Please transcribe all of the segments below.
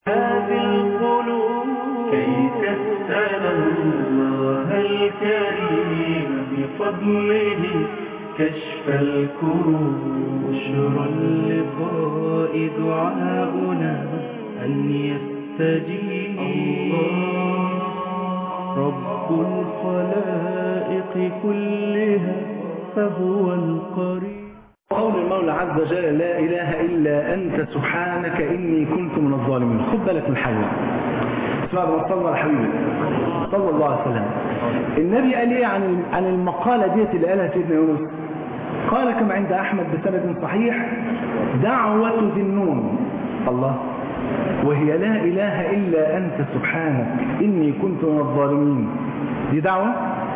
هذه القلوب كي تسأل الله الكريم بفضله كشف الكروب بشرى اللقاء دعاؤنا أن يستجيب رب الخلائق كلها فهو القريب قول المولى عز وجل لا إله إلا أنت سبحانك إني كنت من الظالمين خد بالك من حاجة اسمع ما صلى على حبيبي صلى الله عليه وسلم النبي قال ايه عن عن المقالة ديت اللي قالها سيدنا يونس قال كما عند أحمد بسند صحيح دعوة ذي النون الله وهي لا إله إلا أنت سبحانك إني كنت من الظالمين دي دعوة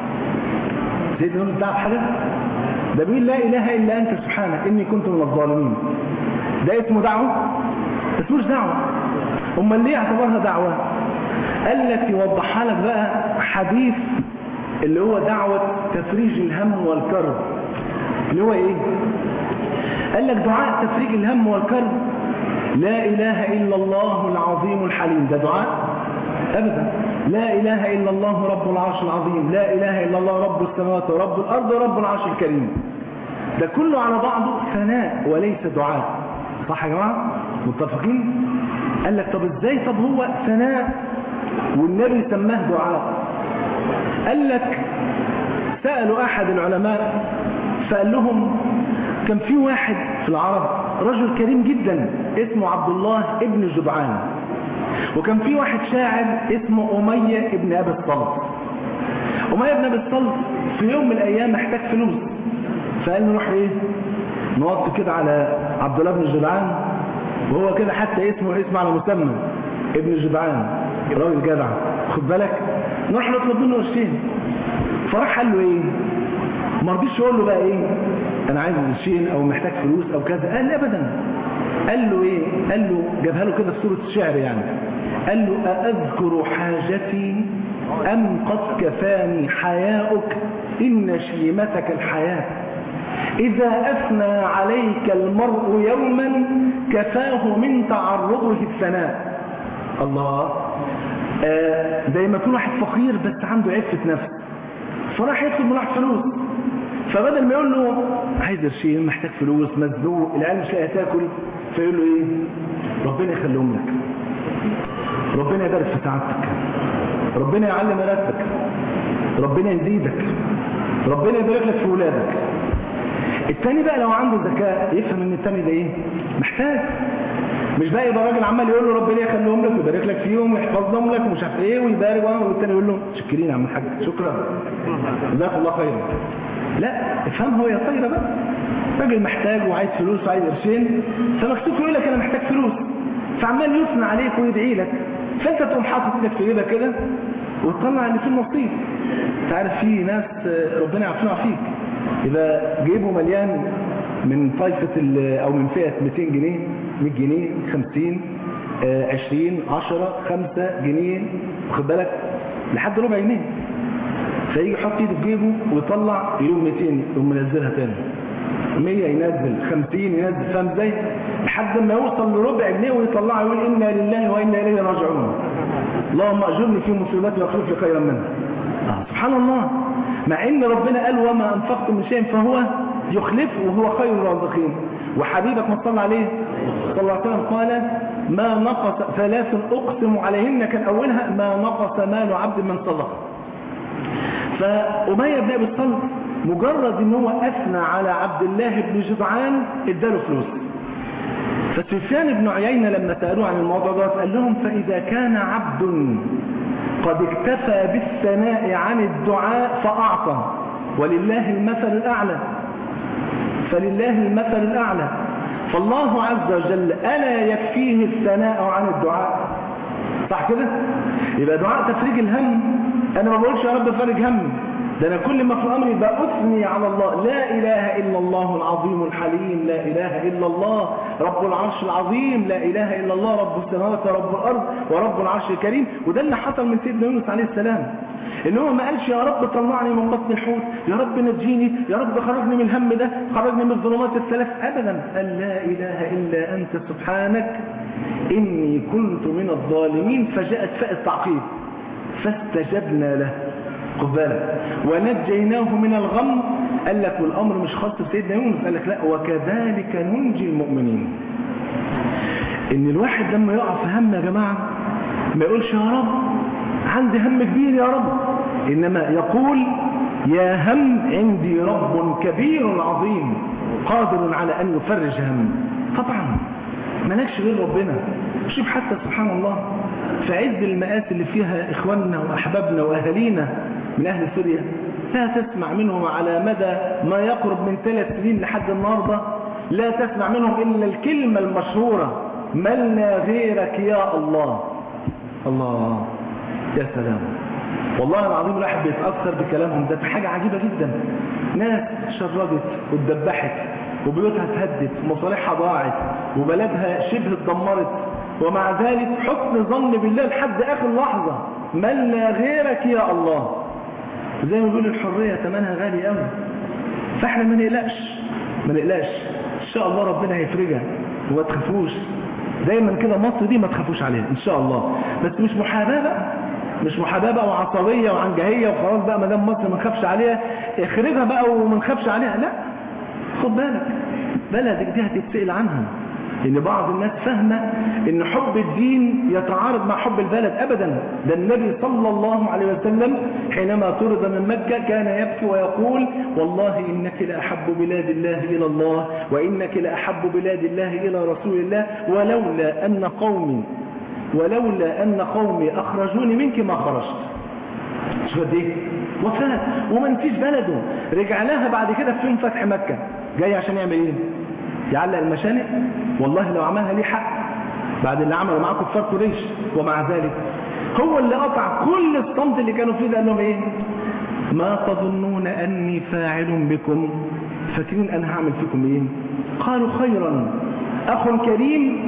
سيدنا يونس دعوة حاجة ده بيقول لا إله إلا أنت سبحانك إني كنت من الظالمين ده اسمه دعوة اسموش دعوة أمال ليه اعتبرها دعوة قال لك يوضحها لك بقى حديث اللي هو دعوة تفريج الهم والكرب اللي هو ايه قال لك دعاء تفريج الهم والكرب لا إله إلا الله العظيم الحليم ده دعاء أبدا لا إله إلا الله رب العرش العظيم لا إله إلا الله رب السماوات ورب الأرض ورب العرش الكريم ده كله على بعضه ثناء وليس دعاء صح يا جماعة متفقين قال لك طب ازاي طب هو ثناء والنبي سماه دعاء قال لك سألوا أحد العلماء فقال لهم كان في واحد في العرب رجل كريم جدا اسمه عبد الله ابن جدعان وكان في واحد شاعر اسمه أمية ابن أبي الصلت أمية ابن أبي الصلت في يوم من الأيام محتاج فلوس فقال نروح ايه نوطي كده على عبد الله بن جدعان وهو كده حتى اسمه اسم على مسمى ابن جدعان راجل جدع خد بالك نروح نطلب منه قرشين فراح قال له ايه ما رضيش يقول له بقى ايه انا عايز قرشين او محتاج فلوس او كذا قال لي ابدا قال له ايه قال له جابها له كده في صوره الشعر يعني قال له أأذكر حاجتي أم قد كفاني حياؤك إن شيمتك الحياة إذا أثنى عليك المرء يوما كفاه من تعرضه الثناء الله آه زي ما يكون واحد فقير بس عنده عفة نفس فراح يطلب من واحد فلوس فبدل ما يقول له عايز قرشين محتاج فلوس مزنوق العيال مش لاقيه تاكل فيقول له ايه ربنا يخليهم لك ربنا يبارك في سعادتك ربنا يعلم راتبك ربنا يزيدك ربنا يبارك لك في ولادك التاني بقى لو عنده ذكاء يفهم ان التاني ده ايه محتاج مش بقى يبقى راجل عمال يقول له ربنا يخليهم لك ويبارك لك فيهم ويحفظهم لك ومش عارف ايه ويبارك والتاني يقول له شكرين يا عم الحاج شكرا جزاك الله خيرا لا افهمها وهي طايره بقى راجل محتاج وعايز فلوس وعايز قرشين فمكتوب يقول لك انا محتاج فلوس فعمال يثنى عليك ويدعي لك فانت تقوم حاطط ايدك في جيبك كده وتطلع اللي فيه النصيب انت عارف في ناس ربنا يعافينا فيك يبقى جيبه مليان من طائفه او من فئه 200 جنيه 100 جنيه 50 20 10 5 جنيه واخد بالك لحد ربع جنيه فيجي يحط ايده في جيبه ويطلع يوم 200 يقوم منزلها تاني 100 ينزل 50 ينزل فاهم ازاي لحد ما يوصل لربع جنيه ويطلعها يقول انا لله وانا اليه راجعون اللهم اجرني في مصيبتي واخلف لي خيرا منها آه. سبحان الله مع ان ربنا قال وما انفقتم من شيء فهو يخلفه وهو خير الرازقين وحبيبك ما صلى عليه صلى الله عليه وسلم قال ما نقص ثلاث اقسم عليهن كان اولها ما نقص مال عبد من صدقه فأمية بن أبي الصلت مجرد ان هو أثنى على عبد الله بن جدعان اداله فلوس فسفيان بن عيينة لما سألوه عن الموضوع ده قال لهم فإذا كان عبد قد اكتفى بالثناء عن الدعاء فأعطى ولله المثل الأعلى فلله المثل الأعلى فالله عز وجل ألا يكفيه الثناء عن الدعاء صح كده يبقى دعاء تفريج الهم انا ما بقولش يا رب فرج همي ده انا كل ما في امري باثني على الله لا اله الا الله العظيم الحليم لا اله الا الله رب العرش العظيم لا اله الا الله رب السماوات ورب الارض ورب العرش الكريم وده اللي حصل من سيدنا يونس عليه السلام ان هو ما قالش يا رب طلعني من بطن الحوت يا رب نجيني يا رب خرجني من الهم ده خرجني من الظلمات الثلاث ابدا قال لا اله الا انت سبحانك إني كنت من الظالمين فجاءت فاء التعقيب فاستجبنا له خد بالك ونجيناه من الغم قال لك والأمر مش خاص بسيدنا يونس قال لك لا وكذلك ننجي المؤمنين إن الواحد لما يقع في هم يا جماعة ما يقولش يا رب عندي هم كبير يا رب إنما يقول يا هم عندي رب كبير عظيم قادر على أن يفرج هم طبعا مالكش غير ربنا شوف حتى سبحان الله في عز المآسي اللي فيها إخواننا وأحبابنا وأهالينا من أهل سوريا لا تسمع منهم على مدى ما يقرب من ثلاث سنين لحد النهاردة لا تسمع منهم إلا الكلمة المشهورة ملنا غيرك يا الله الله يا سلام والله العظيم الواحد بيتأثر بكلامهم ده حاجة عجيبة جدا ناس شردت واتدبحت وبيوتها اتهدت ومصالحها ضاعت وبلدها شبه اتدمرت ومع ذلك حسن ظن بالله لحد آخر لحظة ملنا غيرك يا الله زي ما بيقول الحرية ثمنها غالي قوي فاحنا ما نقلقش ما نقلقش ان شاء الله ربنا هيفرجها وما تخافوش دايما كده مصر دي ما تخافوش عليها ان شاء الله بس مش محاباه بقى مش محاباه بقى وعصبيه وعنجهيه وخلاص بقى ما دام مصر ما نخافش عليها اخربها بقى وما نخافش عليها لا خد بالك بلدك دي هتتسال عنها ان بعض الناس فاهمه ان حب الدين يتعارض مع حب البلد ابدا ده النبي صلى الله عليه وسلم حينما طرد من مكه كان يبكي ويقول والله انك لاحب بلاد الله الى الله وانك لاحب بلاد الله الى رسول الله ولولا ان قومي ولولا ان قومي اخرجوني منك ما خرجت شوف قد ايه وفاه وما نسيش بلده رجع لها بعد كده في يوم فتح مكه جاي عشان يعمل ايه يعلق المشانق والله لو عملها ليه حق بعد اللي عمله معاه كفار قريش ومع ذلك هو اللي قطع كل الصمت اللي كانوا فيه ده قال لهم ايه ما تظنون اني فاعل بكم فاكرين انا هعمل فيكم ايه قالوا خيرا اخ كريم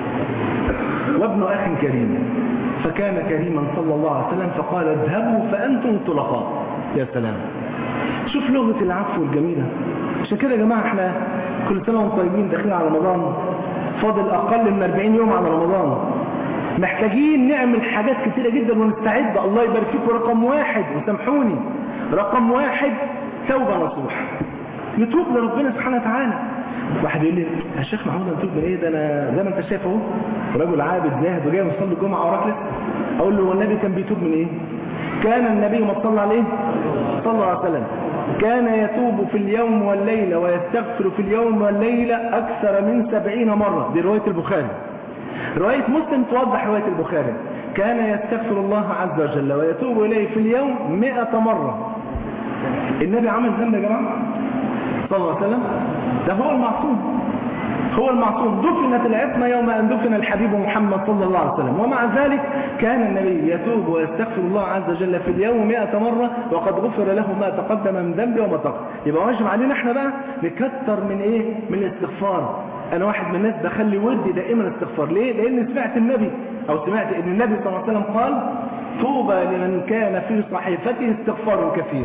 وابن اخ كريم فكان كريما صلى الله عليه وسلم فقال اذهبوا فانتم طلقاء يا سلام شوف لغه العفو الجميله عشان كده يا جماعه احنا كل سنة وانتم طيبين داخلين على رمضان فاضل أقل من 40 يوم على رمضان محتاجين نعمل حاجات كتيرة جدا ونستعد الله يبارك فيكم رقم واحد وسامحوني رقم واحد توبة نصوح نتوب لربنا سبحانه وتعالى واحد يقول لي يا شيخ محمود نتوب من ايه ده انا زي ما انت شايف اهو رجل عابد زاهد وجاي مصلي الجمعه وراك لسه اقول له هو النبي كان بيتوب من ايه كان النبي ما صلى عليه صلى الله عليه وسلم كان يتوب في اليوم والليلة ويستغفر في اليوم والليلة أكثر من سبعين مرة دي رواية البخاري رواية مسلم توضح رواية البخاري كان يستغفر الله عز وجل ويتوب إليه في اليوم مئة مرة النبي عمل ذنب يا جماعة صلى الله عليه وسلم ده هو المعصوم هو المعصوم دفنت العصمة يوم أن دفن الحبيب محمد صلى الله عليه وسلم ومع ذلك كان النبي يتوب ويستغفر الله عز وجل في اليوم مئة مرة وقد غفر له ما تقدم من ذنبه وما تقدم يبقى واجب علينا احنا بقى نكتر من ايه من الاستغفار انا واحد من الناس بخلي ودي دائما استغفار ليه لان سمعت النبي او سمعت ان النبي صلى الله عليه وسلم قال طوبى لمن كان في صحيفته استغفار كثير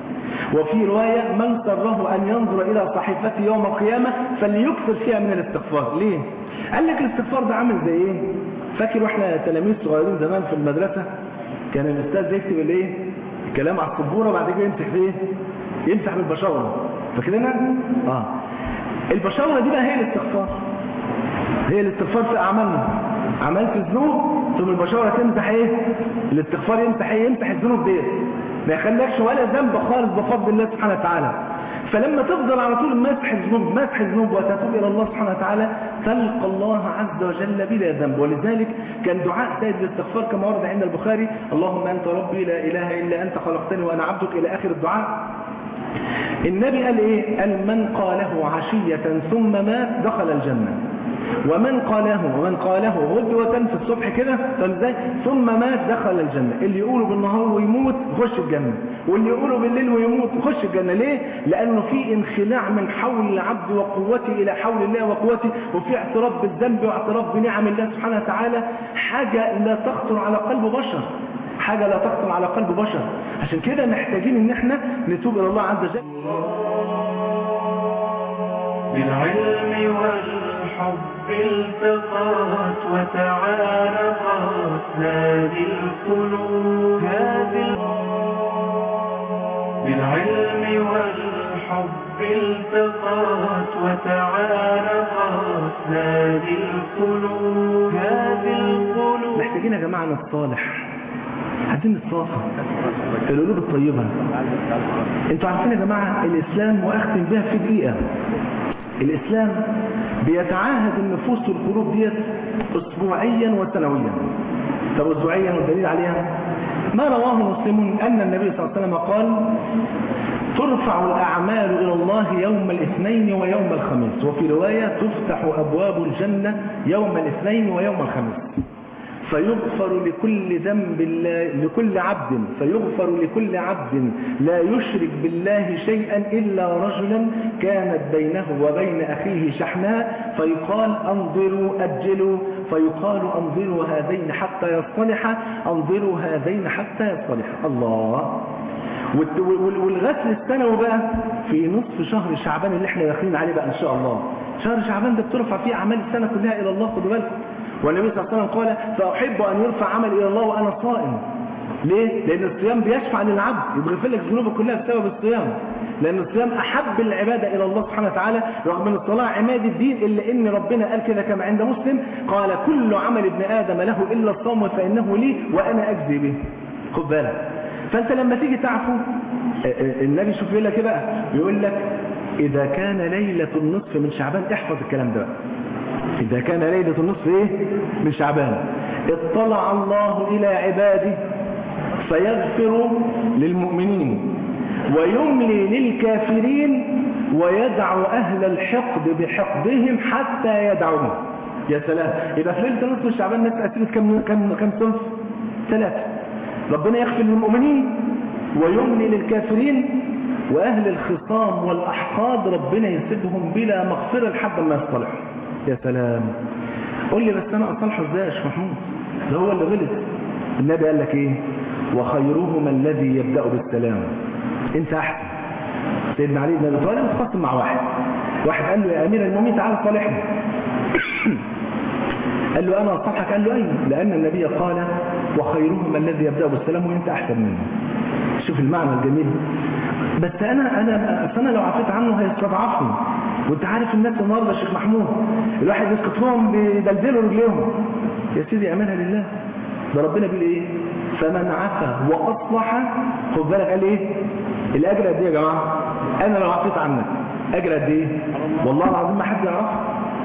وفي رواية من سره أن ينظر إلى صحيفته يوم القيامة فليكثر فيها من الاستغفار ليه؟ قال لك الاستغفار ده عامل زي ايه؟ فاكر واحنا تلاميذ صغيرين زمان في المدرسة كان الأستاذ يكتب الايه؟ الكلام على السبورة بعد كده يمسح بايه؟ يمسح بالبشاورة فاكرينها؟ اه البشاورة دي بقى هي الاستغفار هي الاستغفار في أعمالنا عملت ذنوب ثم البشاورة تمسح ايه؟ الاستغفار يمسح ايه؟ يمسح الذنوب ديت ما يخليكش ولا ذنب خالص بفضل الله سبحانه وتعالى فلما تفضل على طول مسح الذنوب مسح الذنوب وتتوب الى الله سبحانه وتعالى تلقى الله عز وجل بلا ذنب ولذلك كان دعاء سيد الاستغفار كما ورد عند البخاري اللهم انت ربي لا اله الا انت خلقتني وانا عبدك الى اخر الدعاء النبي قال ايه قال من قاله عشية ثم مات دخل الجنة ومن قاله ومن قاله غدوة في الصبح كده فازاي ثم مات دخل الجنة اللي يقوله بالنهار ويموت يخش الجنة واللي يقوله بالليل ويموت يخش الجنة ليه لانه في انخلاع من حول العبد وقوته الى حول الله وقوته وفي اعتراف بالذنب واعتراف بنعم الله سبحانه وتعالى حاجة لا تخطر على قلب بشر حاجة لا تخطر على قلب بشر عشان كده محتاجين ان احنا نتوب الى الله عز وجل بالعلم والحب والحب التقات وتعارفات هذه القلوب هذه بالعلم والحب التقات وتعارفات هذه القلوب هذه القلوب محتاجين يا جماعة نتصالح عايزين نتصافى القلوب الطيبة انتوا عارفين يا جماعة الإسلام وأختم بها في دقيقة الإسلام بيتعاهد النفوس والقلوب ديت أسبوعيا وسنويا طب أسبوعيا والدليل عليها ما رواه مسلم أن النبي صلى الله عليه وسلم قال ترفع الأعمال إلى الله يوم الاثنين ويوم الخميس وفي رواية تفتح أبواب الجنة يوم الاثنين ويوم الخميس فيغفر لكل ذنب لا لكل عبد فيغفر لكل عبد لا يشرك بالله شيئا إلا رجلا كانت بينه وبين أخيه شحناء فيقال أنظروا أجلوا فيقال أنظروا هذين حتى يصطلحا أنظروا هذين حتى يصطلحا الله والغسل السنوي بقى في نصف شهر شعبان اللي احنا داخلين عليه بقى ان شاء الله شهر شعبان ده بترفع فيه اعمال السنه كلها الى الله خدوا بالكم والنبي صلى الله عليه وسلم قال فأحب أن يرفع عمل إلى الله وأنا صائم ليه؟ لأن الصيام بيشفع للعبد يغفر لك ذنوبك كلها بسبب الصيام لأن الصيام أحب العبادة إلى الله سبحانه وتعالى رغم أن الصلاة عماد الدين إلا إن ربنا قال كده كما عند مسلم قال كل عمل ابن آدم له إلا الصوم فإنه لي وأنا أجزي به خد بالك فأنت لما تيجي تعفو النبي شوف يقول لك إيه بقى يقول لك إذا كان ليلة النصف من شعبان احفظ الكلام ده بقى إذا كان ليلة النصف إيه؟ من شعبان اطلع الله إلى عباده فيغفر للمؤمنين ويملي للكافرين ويدع أهل الحقد بحقدهم حتى يدعوه يا سلام يبقى في ليلة النصف من شعبان الناس أسئلة كم كم كم صنف؟ ثلاثة ربنا يغفر للمؤمنين ويملي للكافرين وأهل الخصام والأحقاد ربنا يسيبهم بلا مغفرة لحد ما يصطلحوا يا سلام قول لي بس انا اصلحه ازاي يا شيخ محمود ده هو اللي غلط النبي قال لك ايه وخيرهما الذي يبدا بالسلام انت احسن سيدنا علي بن ابي طالب اتخاصم مع واحد واحد قال له يا امير المؤمنين تعال صالحني قال له انا اصلحك قال له ايوه لان النبي قال وخيرهما الذي يبدا بالسلام وانت احسن منه شوف المعنى الجميل بس انا انا انا لو عفيت عنه هيستضعفني وانت عارف الناس النهارده يا شيخ محمود الواحد يسقط لهم بيدلدلوا رجليهم يا سيدي اعملها لله ده ربنا بيقول ايه فمن عفا واصلح خد بالك قال ايه الاجر قد ايه يا جماعه انا لو عفيت عنك اجر قد ايه والله العظيم ما حد يعرف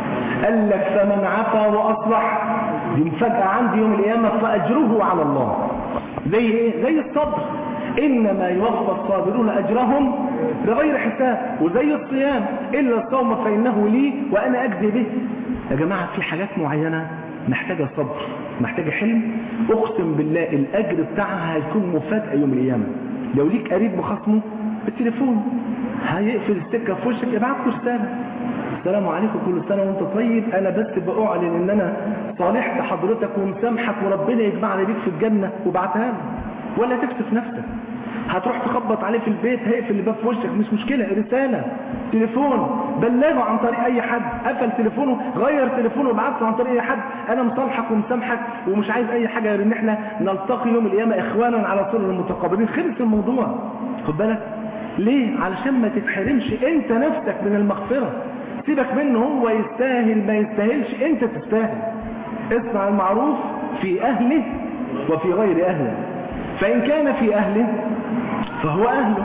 قال لك فمن عفا واصلح دي مفاجاه عندي يوم القيامه فاجره على الله زي ايه زي الصبر إنما يوفى الصابرون أجرهم بغير حساب وزي الصيام إلا الصوم فإنه لي وأنا أجزي به يا جماعة في حاجات معينة محتاجة صبر محتاجة حلم أقسم بالله الأجر بتاعها هيكون مفاجأة يوم القيامة لو ليك قريب مخاصمه بالتليفون هيقفل السكة في وشك ابعت له رسالة السلام عليكم كل سنة وانت طيب انا بس بأعلن ان انا صالحت حضرتك ومسامحك وربنا يجمعنا بيك في الجنة وبعتها له ولا تكسف نفسك هتروح تخبط عليه في البيت هيقفل الباب في وشك مش مشكلة رسالة تليفون بلغه عن طريق اي حد قفل تليفونه غير تليفونه وبعته عن طريق اي حد انا مصالحك ومسامحك ومش عايز اي حاجة غير ان احنا نلتقي يوم القيامة اخوانا على سر المتقابلين خلص الموضوع خد بالك ليه علشان ما تتحرمش انت نفسك من المغفرة سيبك منه هو يستاهل ما يستاهلش انت تستاهل اصنع المعروف في اهله وفي غير اهله فإن كان في أهله فهو أهله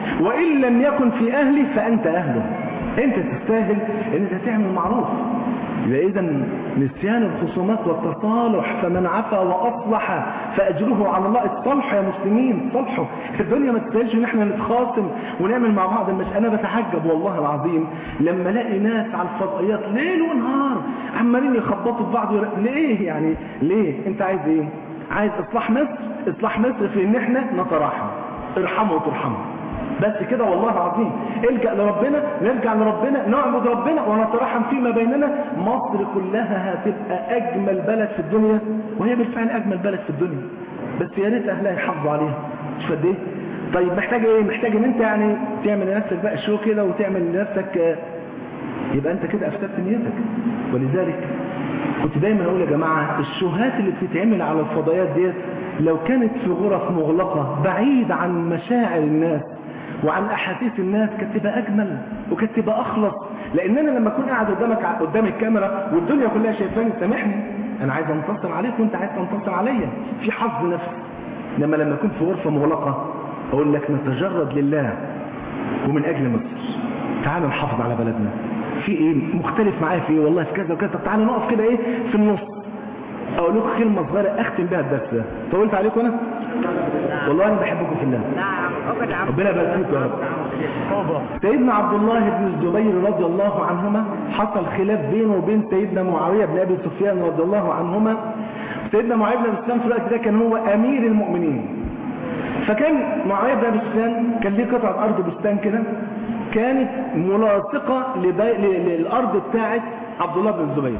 وإن لم يكن في أهله فأنت أهله أنت تستاهل أن أنت تعمل معروف يبقى إذا نسيان الخصومات والتصالح فمن عفا وأصلح فأجره على الله اتصالحوا يا مسلمين اتصالحوا الدنيا ما تستاهلش ان احنا نتخاصم ونعمل مع بعض مش انا بتعجب والله العظيم لما الاقي ناس على الفضائيات ليل ونهار عمالين يخبطوا في بعض ليه يعني ليه انت عايز ايه عايز اصلاح مصر اصلاح مصر في ان احنا نتراحم ارحموا وترحموا بس كده والله العظيم الجأ لربنا نرجع لربنا نعبد ربنا ونترحم فيما بيننا مصر كلها هتبقى اجمل بلد في الدنيا وهي بالفعل اجمل بلد في الدنيا بس يا ريت اهلها يحافظوا عليها مش قد ايه طيب محتاج ايه محتاج ان انت يعني تعمل لنفسك بقى شو كده وتعمل لنفسك يبقى انت كده افسدت نيتك ولذلك كنت دايما اقول يا جماعه الشوهات اللي بتتعمل على الفضائيات ديت لو كانت في غرف مغلقه بعيد عن مشاعر الناس وعن احاسيس الناس كانت تبقى اجمل وكانت تبقى اخلص لان انا لما اكون قاعد قدامك قدام الكاميرا والدنيا كلها شايفاني سامحني انا عايز انتصر عليك وانت عايز تنتصر عليا في حظ نفسي لما لما اكون في غرفه مغلقه اقول لك نتجرد لله ومن اجل مصر تعالوا نحافظ على بلدنا في ايه مختلف معايا في ايه والله في كذا وكذا طب تعالوا نقف كده ايه في النص اقول لكم كلمه صغيره اختم بها الدرس ده طولت عليكم انا والله انا بحبكم في الله ربنا يبارك فيكم يا رب سيدنا عبد الله بن الزبير رضي الله عنهما حصل خلاف بينه وبين سيدنا معاويه بن ابي سفيان رضي الله عنهما سيدنا معاويه بن ابي سفيان في الوقت ده كان هو امير المؤمنين فكان معاويه بن ابي سفيان كان ليه قطعه ارض بستان كده كانت ملاصقه لبي... للارض بتاعه عبد الله بن الزبير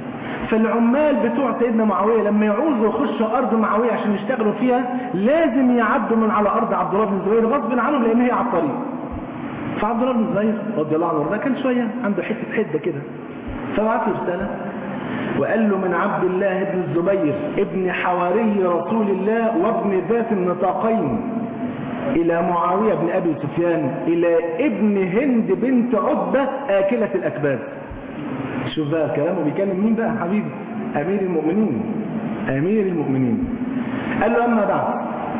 فالعمال بتوع سيدنا معاويه لما يعوزوا يخشوا ارض معاويه عشان يشتغلوا فيها لازم يعدوا من على ارض عبد الله بن الزبير غصب عنهم لان هي على الطريق فعبد الله بن الزبير رضي الله عنه ده كان شويه عنده حته حده كده فبعت له رساله وقال له من عبد الله بن الزبير ابن حواري رسول الله وابن ذات النطاقين الى معاويه بن ابي سفيان الى ابن هند بنت عتبه اكله الاكباد شوف بقى كلامه بيكلم مين بقى حبيبي امير المؤمنين امير المؤمنين قال له اما بعد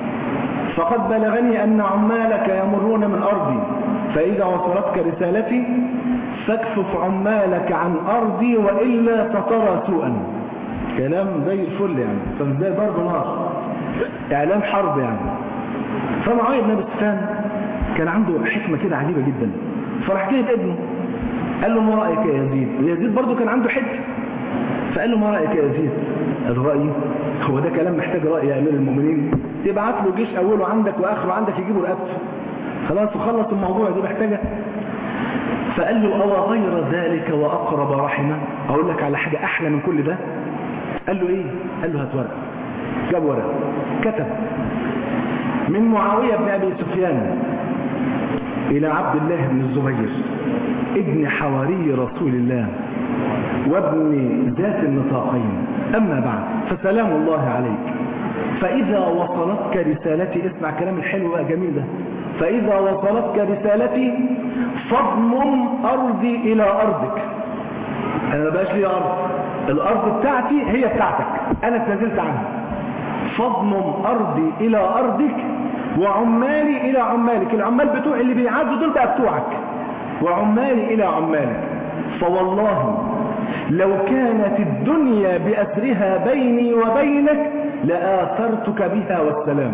فقد بلغني ان عمالك يمرون من ارضي فاذا وصلتك رسالتي فاكفف عمالك عن ارضي والا سترى سوءا كلام زي الفل يعني فازاي ضرب نار اعلان حرب يعني فمعاويه بن ابي سفيان كان عنده حكمه كده عجيبه جدا فراح كده ابنه قال له ما رأيك يا يزيد ويزيد برضه كان عنده حج فقال له ما رأيك يا يزيد الرأي هو ده كلام محتاج رأي يا أمير المؤمنين تبعت له جيش أوله عندك وآخره عندك يجيبوا رقبته خلاص وخلص الموضوع دي محتاجة فقال له أو غير ذلك وأقرب رحمة أقول لك على حاجة أحلى من كل ده قال له إيه قال له هات ورقة جاب ورقة كتب من معاوية بن أبي سفيان إلى عبد الله بن الزبير ابن حواري رسول الله وابن ذات النطاقين أما بعد فسلام الله عليك فإذا وصلتك رسالتي اسمع كلام الحلو بقى جميل ده فإذا وصلتك رسالتي فاضمم أرضي إلى أرضك أنا ما بقاش لي أرض الأرض بتاعتي هي بتاعتك أنا اتنزلت عنها فاضمم أرضي إلى أرضك وعمالي إلى عمالك العمال بتوع اللي بيعدوا دول بقى بتوعك وعمالي إلى عمالك فوالله لو كانت الدنيا بأسرها بيني وبينك لآثرتك بها والسلام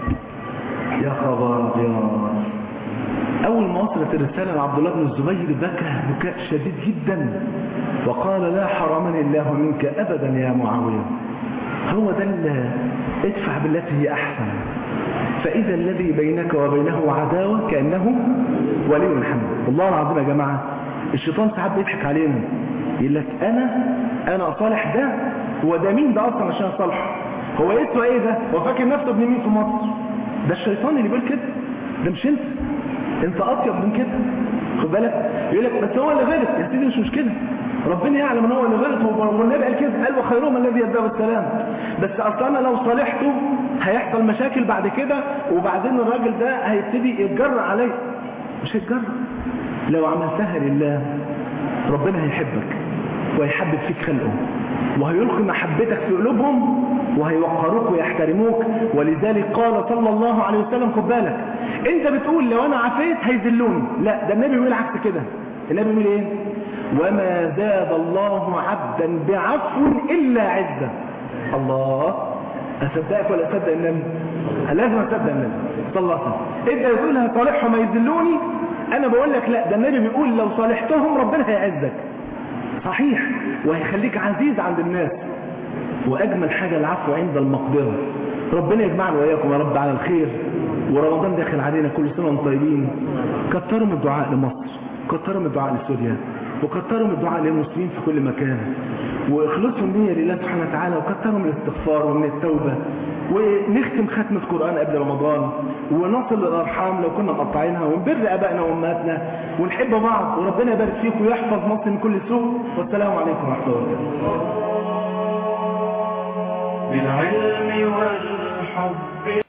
يا خبر يا أول ما وصلت الرسالة لعبد الله بن الزبير بكى بكاء شديد جدا وقال لا حرمني الله منك أبدا يا معاوية هو ده اللي ادفع بالتي هي أحسن فإذا الذي بينك وبينه عداوة كأنه ولي الحمد والله العظيم يا جماعة الشيطان ساعات بيضحك علينا يقول لك أنا أنا أصالح ده هو ده مين ده أصلا عشان أصالحه هو اسمه إيه ده هو فاكر نفسه ابن مين في مصر ده الشيطان اللي بيقول كده ده مش أنت أنت أطيب من كده خد بالك يقول لك بس هو اللي غلط يا سيدي مش مشكلة ربنا يعلم ان هو اللي غلط والنبي قال كده قال وخيرهم الذي يبدا بالسلام بس اصلا انا لو صالحته هيحصل مشاكل بعد كده وبعدين الراجل ده هيبتدي يتجرأ عليه مش هيتجرأ لو عملتها لله ربنا هيحبك وهيحبب فيك خلقه وهيلقي محبتك في قلوبهم وهيوقروك ويحترموك ولذلك قال صلى الله عليه وسلم خد بالك انت بتقول لو انا عفيت هيذلوني لا ده النبي بيقول عكس كده النبي بيقول ايه وما زاد الله عبدا بعفو إلا عزة الله أصدقك ولا أصدق النبي لازم أصدق النبي صلى الله عليه وسلم إنت بتقول هصالحهم يذلوني أنا بقول لك لا ده النبي بيقول لو صالحتهم ربنا هيعزك صحيح وهيخليك عزيز عند الناس وأجمل حاجة العفو عند المقدرة ربنا يجمعنا وإياكم يا رب على الخير ورمضان داخل علينا كل سنة وانتم طيبين كتروا من الدعاء لمصر كتروا من الدعاء لسوريا وكتروا من الدعاء للمسلمين في كل مكان واخلصوا النية لله سبحانه وتعالى وكتروا من الاستغفار ومن التوبة ونختم ختمة قرآن قبل رمضان ونصل الأرحام لو كنا مقطعينها ونبر أبائنا وأمهاتنا ونحب بعض وربنا يبارك فيكم ويحفظ مصر من كل سوء والسلام عليكم ورحمة الله بالعلم